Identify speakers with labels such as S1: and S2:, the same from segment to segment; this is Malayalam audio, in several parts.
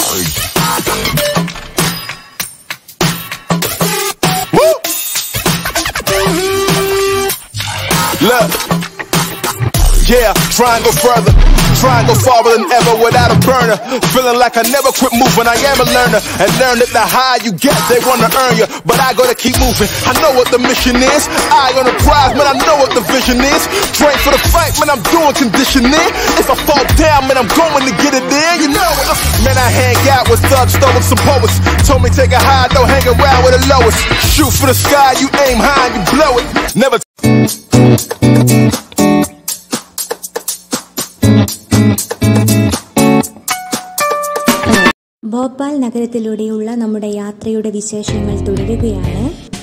S1: Woo! Look. Yeah, try and go further. Try and go farther than ever without a burner. Feeling like I never quit moving. I am a learner. And learn that the higher you get, they wanna earn you. But I gotta keep moving. I know what the mission is. I on the prize, man, I know what the vision is. Train for the fight, man, I'm doing conditioning. If I fall down, man, I'm going to get it there. You know it. Man, I hang out with thugs, stoics, and poets. Told me take a high, don't hang around with the lowest. Shoot for the sky, you aim high, you blow it. Never
S2: Bhopal നഗരത്തിലൂടെയുള്ള നമ്മുടെ യാത്രയുടെ വിശേഷങ്ങൾ തുടരുകയാണ്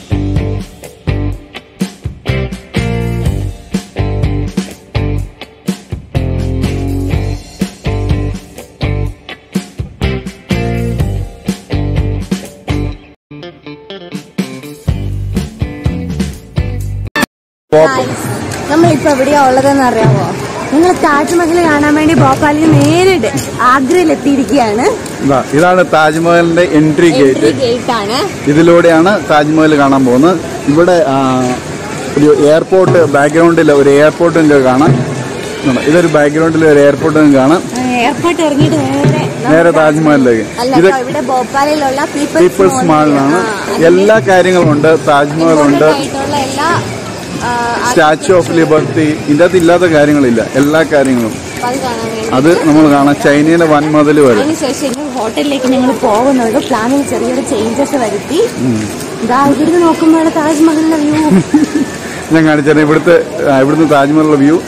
S3: നമ്മളിപ്പോ എവിടെയാ ഉള്ളതെന്ന് അറിയാമോ നിങ്ങൾ താജ്മഹൽ കാണാൻ വേണ്ടി ഭോപ്പാലിൽ നേരിട്ട് ആഗ്രയിൽ എത്തിയിരിക്കുകയാണ്
S4: ഇതാ, ഇതാണ് താജ്മഹലിന്റെ എൻട്രി ഗേറ്റ്
S3: ഗേറ്റ് ആണ്
S4: ഇതിലൂടെയാണ് താജ്മഹൽ കാണാൻ പോകുന്നത് ഇവിടെ ആ, ഒരു എയർപോർട്ട് ബാക്ക്ഗ്രൗണ്ടിൽ ഒരു എയർപോർട്ട് നിങ്ങൾക്ക് കാണാം ഇതുണ്ട്. ഇതൊരു ബാക്ക്ഗ്രൗണ്ടിൽ ഒരു എയർപോർട്ട് നിങ്ങൾക്ക് കാണാം
S3: എയർപോർട്ട് ഇറങ്ങിയിട്ട് നേരെ
S4: നേരെ താജ്മഹലിലേക്ക്
S3: അല്ല
S4: ഇത്
S3: കേട്ടോ, ഇവിടെ ഭോപ്പാലിലുള്ള
S4: പീപ്പിൾസ് മാളിലാണ് എല്ലാ കാര്യങ്ങളും ഉണ്ട് താജ്മഹൽ ഉണ്ട്
S3: ആയിട്ടുള്ള എല്ലാ ആ,
S4: സ്റ്റാച്യു ഓഫ് ലിബർട്ടി ഇതിൻ്റെ അകത്ത് ഇല്ലാത്ത കാര്യങ്ങളില്ല എല്ലാ കാര്യങ്ങളും
S3: അത് കാണാൻ വേണ്ടി
S4: അത് നമ്മൾ കാണാം ചൈനയിലെ വൻമതിൽ വരെ
S3: അതിനുശേഷം ഇനി ഹോട്ടലിലേക്ക് ഞങ്ങൾ പോകുന്നുണ്ട് പ്ലാനിൽ ചെറിയൊരു ചേഞ്ചസ് വരുത്തി ഇതാ ഇവിടുന്ന് നോക്കുമ്പോൾ താജ്മഹലിന്റെ വ്യൂ
S4: ഞാൻ കാണിച്ചാൽ ഇവിടുത്തെ ആ, ഇവിടുന്ന് താജ്മഹലിലെ വ്യൂ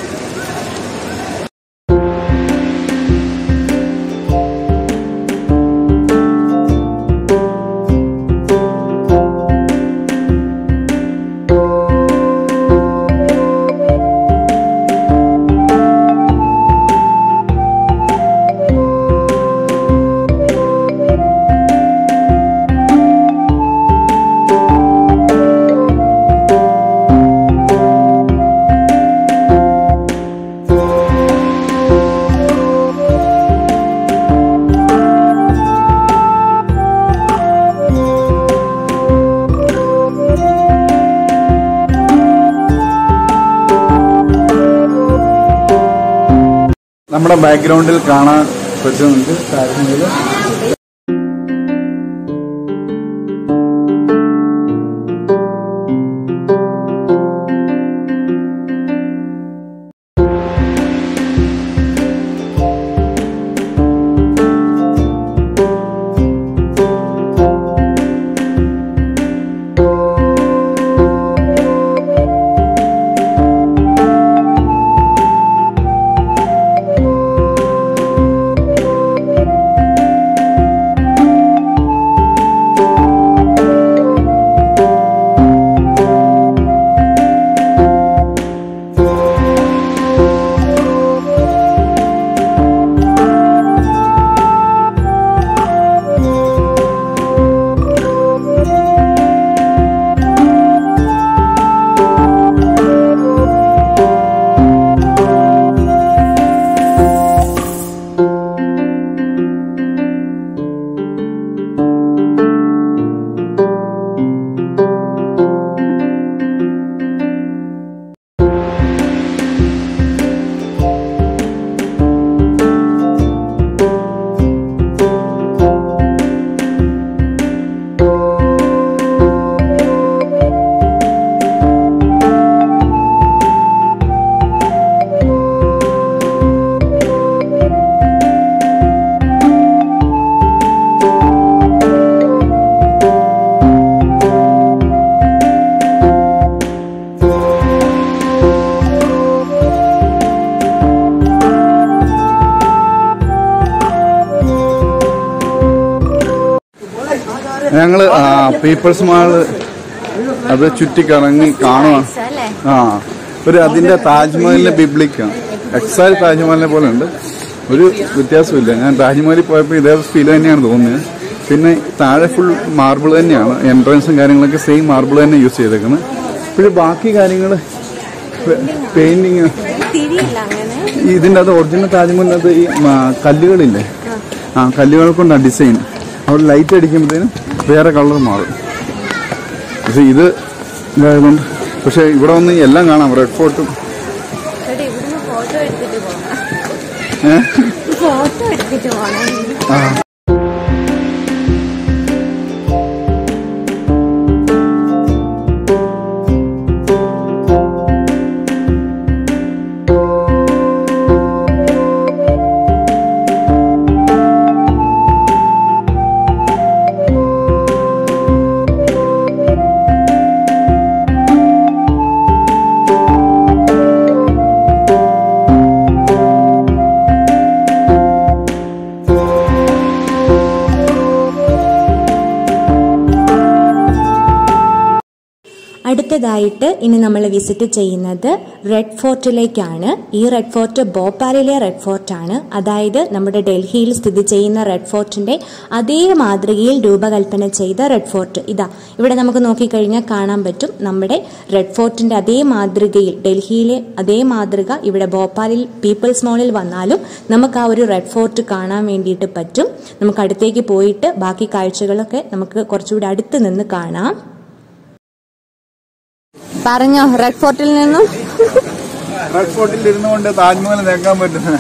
S4: നമ്മുടെ ബാക്ക്ഗ്രൗണ്ടിൽ കാണാൻ പറ്റുന്നുണ്ട് താജ്മഹൽ ഞങ്ങള് ആ, പീപ്പിൾസ് മാള് അത് ചുറ്റിക്കറങ്ങി കാണുക
S3: അല്ലേ
S4: ആ ഒരു അതിന്റെ താജ്മഹലിന്റെ ബിബ്ലിക്കാണ് എക്സാക്ട് താജ്മഹലിനെ പോലെ ഉണ്ട് ഒരു വ്യത്യാസമില്ല ഞാൻ താജ്മഹലിൽ പോയപ്പോൾ ഇതേ ഫീൽ തന്നെയാണ് തോന്നിയത് പിന്നെ താഴെ ഫുൾ മാർബിൾ തന്നെയാണ് എൻട്രൻസും കാര്യങ്ങളൊക്കെ സെയിം മാർബിൾ തന്നെ യൂസ് ചെയ്തേക്കുന്നത് പിന്നെ ബാക്കി കാര്യങ്ങൾ പെയിന്റിങ്
S3: തിരിയില്ല അങ്ങനെ
S4: ഇതിന്റെ അത് ഒറിജിനൽ താജ്മഹലിനകത്ത് ഈ മ, കല്ലുകളില്ലേ ആ കല്ലുകൾ കൊണ്ടാണ് ഡിസൈൻ അവിടെ ലൈറ്റ് അടിക്കുമ്പോഴത്തേനും വേറെ കളർ മാറും പക്ഷെ ഇത് ഇതായതുകൊണ്ട് പക്ഷെ ഇവിടെ വന്ന് എല്ലാം കാണാം റെഡ് ഫോർട്ടും
S3: ചേട്ടാ ഇവിടുന്ന് ഫോട്ടോ എടുത്തിട്ട് പോകണം
S4: ഏഹ്
S3: ഫോട്ടോ എടുത്തിട്ട് പോകണം
S2: അടുത്തതായിട്ട് ഇനി നമ്മൾ വിസിറ്റ് ചെയ്യുന്നത് റെഡ് ഫോർട്ടിലേക്കാണ് ഈ റെഡ് ഫോർട്ട് ഭോപ്പാലിലെ റെഡ് ഫോർട്ടാണ് അതായത് നമ്മുടെ ഡൽഹിയിൽ സ്ഥിതി ചെയ്യുന്ന റെഡ് ഫോർട്ടിന്റെ അതേ മാതൃകയിൽ രൂപകൽപ്പന ചെയ്ത റെഡ് ഫോർട്ട് ഇതാ ഇവിടെ നമുക്ക് നോക്കിക്കഴിഞ്ഞാൽ കാണാൻ പറ്റും നമ്മുടെ റെഡ് ഫോർട്ടിന്റെ അതേ മാതൃകയിൽ ഡൽഹിയിലെ അതേ മാതൃക ഇവിടെ ഭോപ്പാലിൽ പീപ്പിൾസ് മോളിൽ വന്നാലും നമുക്ക് ആ ഒരു റെഡ് ഫോർട്ട് കാണാൻ വേണ്ടിയിട്ട് പറ്റും നമുക്ക് അടുത്തേക്ക് പോയിട്ട് ബാക്കി കാഴ്ചകളൊക്കെ നമുക്ക് കുറച്ചുകൂടി അടുത്ത് നിന്ന് കാണാം
S3: പറഞ്ഞോ റെഡ് ഫോർട്ടിൽ നിന്നും
S4: റെഡ് ഫോർട്ടിൽ ഇരുന്നുകൊണ്ട് താജ്മഹൽ നേക്കാൻ പറ്റുന്ന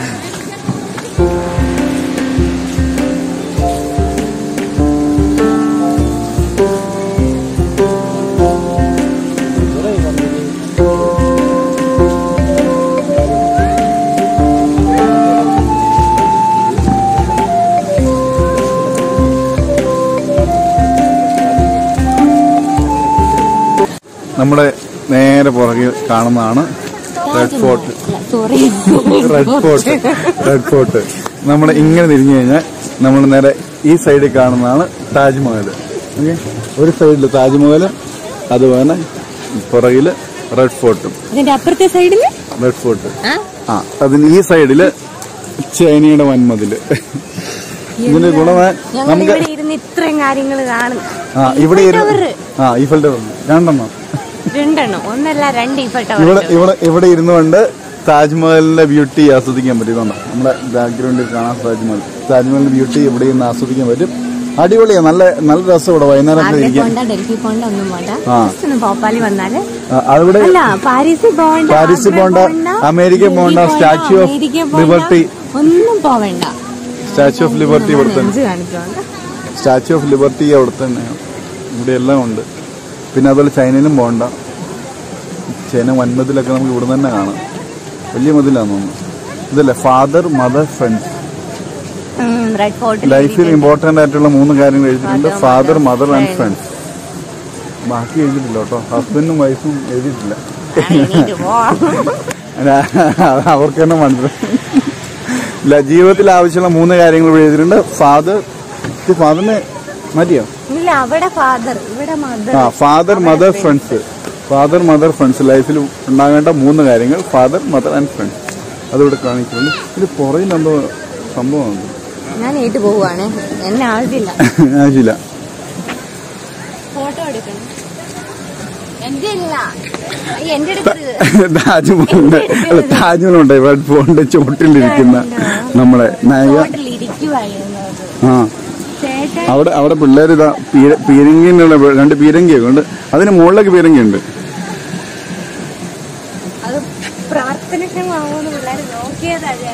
S4: നമ്മുടെ നേരെ പുറകിൽ കാണുന്നതാണ് Red Fort
S3: sorry
S4: Red Fort Red Fort നമ്മൾ ഇങ്ങനെ തിരിഞ്ഞു കഴിഞ്ഞാൽ നമ്മൾ നേരെ ഈ സൈഡിൽ കാണുന്നതാണ് താജ്മഹൽ ഓക്കെ ഒരു സൈഡിൽ താജ്മഹലും അതുപോലെ പുറകില് റെഡ് ഫോർട്ടും
S3: അതിന്റെ അപ്പുറത്തെ സൈഡില്
S4: റെഡ് ഫോർട്ട് ആ അതിന് ഈ സൈഡില് ചൈനയുടെ വൻമതില് ഇതിന്റെ ഗുണമേ
S3: ഞങ്ങൾ
S4: നമുക്ക്
S3: ഇവിടെ ഇരുന്ന് ഇത്രയും കാര്യങ്ങൾ കാണും
S4: ആ ഇവിടെ
S3: Eiffel
S4: ഇരുന്ന്
S3: Tower.
S4: ആ ഈഫൽ ടവർ രണ്ടെണ്ണം
S3: രണ്ടെണ്ണം ഒന്നല്ല രണ്ട് ഇപ്പൊ
S4: ഇവിടെ ഇവിടെ ഇവിടെ ഇരുന്നുകൊണ്ട് താജ്മഹലിന്റെ ബ്യൂട്ടി ആസ്വദിക്കാൻ പറ്റും ഇതുണ്ട് നമ്മുടെ ബാക്ക്ഗ്രൗണ്ടിൽ കാണാൻ താജ്മഹൽ താജ്മഹലിന്റെ ബ്യൂട്ടി ഇവിടെ നിന്ന് ആസ്വദിക്കാൻ പറ്റും അടിപൊളിയാ നല്ല നല്ല രസം ഇവിടെ വൈകുന്നേരം ഒക്കെ
S3: ആഗ്ര
S4: ഇരിക്കാൻ
S3: പോണ്ട ഡൽഹി പോണ്ട ഒന്നും പോണ്ട
S4: ആ.
S3: Just ഒന്ന് ഭോപ്പാലി വന്നാല്
S4: ആ, അവിടെ
S3: അല്ല പാരീസിൽ പോകണ്ട
S4: പാരീസിൽ
S3: ആഗ്ര
S4: പോണ്ട, അമേരിക്ക
S3: ഡൽഹി
S4: പോണ്ട, സ്റ്റാച്യു ഓഫ്
S3: അമേരിക്ക പോണ്ട,
S4: ലിബർട്ടി.
S3: ഒന്നും പോവണ്ട
S4: സ്റ്റാച്യു ഓഫ് ലിബർട്ടി ഇവിടെ തന്നെ
S3: നെഞ്ച് കാണിച്ചോണ്ട്
S4: സ്റ്റാച്യു ഓഫ് ലിബർട്ടി അവിടെ തന്നെയാണ് ഇവിടെ എല്ലാം ഉണ്ട് പിന്നെ അതുപോലെ ചൈനയിലും പോകണ്ട ചൈന വൻമതിലൊക്കെ നമുക്ക് ഇവിടെ തന്നെ കാണാം വലിയ മതിലാന്ന് തോന്നുന്നു ഇതല്ലേ ഫാദർ മദർ ഫ്രണ്ട്സ്
S3: റെഡ് ഫോർട്ടിൽ
S4: ലൈഫിൽ ഇമ്പോർട്ടന്റ് ആയിട്ടുള്ള മൂന്ന് കാര്യങ്ങൾ എഴുതിയിട്ടുണ്ട്
S3: Father,
S4: father
S3: mother,
S4: mother and
S3: friends.
S4: Friends ബാക്കി എഴുതിയിട്ടില്ല കേട്ടോ ഹസ്ബൻഡും വൈഫും എഴുതിയിട്ടില്ല അല്ല, അത് അവർക്ക് തന്നെ മനസ്സിലായി ഇല്ല ജീവിതത്തിൽ ആവശ്യമുള്ള മൂന്ന് കാര്യങ്ങൾ ഇവിടെ എഴുതിയിട്ടുണ്ട് ഫാദർ ഫാദറിന് മതിയോ
S3: ഇല്ല അവിടെ ഫാദർ ഇവിടെ മദർ
S4: ആ father mother friends father mother friends ലൈഫിൽ ഉണ്ടാകേണ്ട മൂന്ന് കാര്യങ്ങൾ ഫാദർ മദർ ആൻഡ് ഫ്രണ്ട്സ് അതിവിടെ കാണിക്കുന്നുണ്ട് ഇത് പുറകിൽ എന്തോ സംഭവമുണ്ട്
S3: ഞാൻ ഏറ്റ് പോവാണ് എന്നെ ആവശ്യമില്ല
S4: ആവശ്യമില്ല
S3: ഫോട്ടോ എടുക്കണം എന്റെ ഇല്ല എന്റെ അടുത്ത്
S4: താജ്മഹലുണ്ട് അല്ല താജ്മഹലുണ്ട് റെഡ് ഫോണിന്റെ ചോട്ടിലിരിക്കുന്ന നമ്മളെ നായിക
S3: ഇരിക്കുവായിരുന്നു
S4: ആ
S3: ചേട്ടൻ
S4: അവിടെ അവിടെ പിള്ളേർ ഇതാ പീര- പീരങ്കിനുള്ള വെ- രണ്ട് പീരങ്കിയൊക്കെ ഉണ്ട് അതിന് മുകളിലേക്ക് പീരങ്കി ഉണ്ട്
S3: അത് പ്രാർത്ഥനക്ഷമാവുമെന്ന് പിള്ളേർ നോക്കിയതാണ്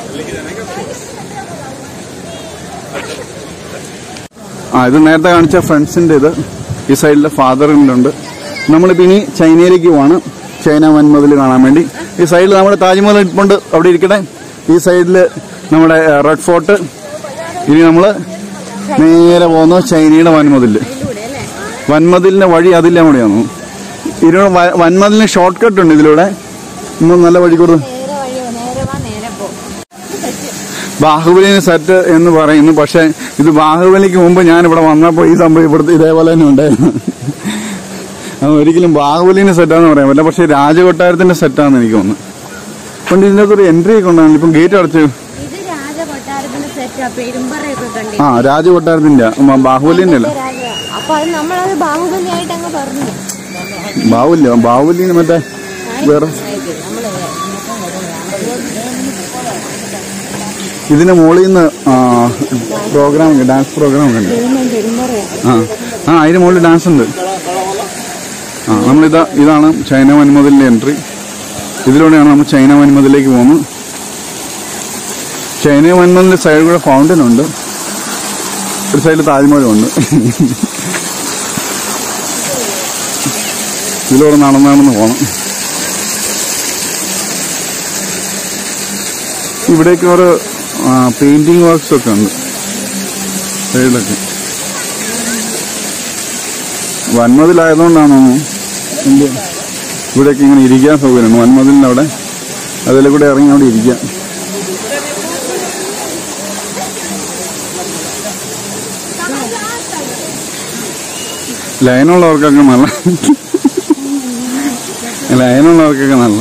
S4: ആ ഇത് നേരത്തെ കാണിച്ച ഫ്രണ്ട്സിന്റെ ഇത് ഈ സൈഡിലെ ഫാദറിലുണ്ട് നമ്മളിപ്പോ ഇനി ചൈനയിലേക്ക് പോവാണ് ചൈന വൻമതിൽ കാണാൻ വേണ്ടി ഈ സൈഡിൽ നമ്മുടെ താജ്മഹൽ ഇരിപ്പുണ്ട് അവിടെ ഇരിക്കട്ടെ ഈ സൈഡിൽ നമ്മുടെ ഏഹ്, റെഡ് ഫോർട്ട് ഇനി നമ്മള് നേരെ പോകുന്നു ചൈനയുടെ വൻമതില് വൻമതിലിന്റെ വഴി അതിലെ കൂടെയാണ് ഇതിലൂടെ വ- വൻമതിലിന് ഷോർട്ട് കട്ട് ഉണ്ട് ഇതിലൂടെ ഇന്ന് നല്ല വഴി കൊടുത്തു
S3: നേരെ വഴിയോ നേരെ വാ നേരെ പോ
S4: ബാഹുബലിന് സെറ്റ് എന്ന് പറയുന്നു പക്ഷെ ഇത് ബാഹുബലിക്ക് മുമ്പ് ഞാൻ ഇവിടെ വന്നപ്പോൾ ഈ സംഭവം ഇവിടുത്തെ ഇതേപോലെ തന്നെ ഉണ്ടായിരുന്നു അത് ഒരിക്കലും ബാഹുബലിന് സെറ്റാന്ന് പറയാൻ പറ്റില്ല പക്ഷെ രാജകൊട്ടാരത്തിന്റെ സെറ്റാന്ന് എനിക്ക് തോന്നുന്നു കൊണ്ട് ഇതിന്റെ അകത്ത് ഒരു എൻട്രി ഒക്കെ ഉണ്ടായിരുന്നു ഇപ്പം ഗേറ്റ് അടച്ചു
S3: ഇത് രാജകൊട്ടാരത്തിന്റെ സെറ്റാ പെരുമ്പറയൊക്കെ കണ്ടി
S4: ആ രാജകൊട്ടാരത്തിന്റെ ഉം, ബാഹുബലിന്റെ അല്ല
S3: രാജ അപ്പൊ അത് നമ്മളത് ബാഹുബലിയായിട്ട് അങ്ങ് പറഞ്ഞു
S4: ബാഹുബലി ബാഹുബലിന് മറ്റേ വേറെ ഇതിന്റെ മുകളിൽ നിന്ന് പ്രോഗ്രാം ഉണ്ട് ഡാൻസ് പ്രോഗ്രാം ഉണ്ട് ആ ആ അതിന് മുകളിൽ ഡാൻസ് ഉണ്ട് ആ നമ്മളിതാ ഇതാണ് ചൈന വൻമതിലിന്റെ എൻട്രി ഇതിലൂടെയാണ് നമ്മൾ ചൈന വൻമതിലേക്ക് പോകുന്നത് ചൈന വൻമതിലിന്റെ സൈഡിൽ കൂടെ ഫൗണ്ടൻ ഉണ്ട് ഒരു സൈഡിൽ താജ്മഹലും ഉണ്ട് ഇതിലൂടെ നടന്ന് നടന്ന് പോകണം ഇവിടേക്ക് ഒരു പെയിന്റിംഗ് വർക്ക്സ് ഒക്കെ ഉണ്ട് സൈഡിലൊക്കെ വൻമതിലായതുകൊണ്ടാണോ എന്ത് ഇവിടേക്ക് ഇങ്ങനെ ഇരിക്കാൻ സൗകര്യമുണ്ട് വൻമതിലിൻ്റെ അവിടെ അതിലെ കൂടെ ഇറങ്ങി അവിടെ ഇരിക്കാം ലൈനുള്ളവർക്കൊക്കെ നല്ല ലൈനുള്ളവർക്കൊക്കെ നല്ല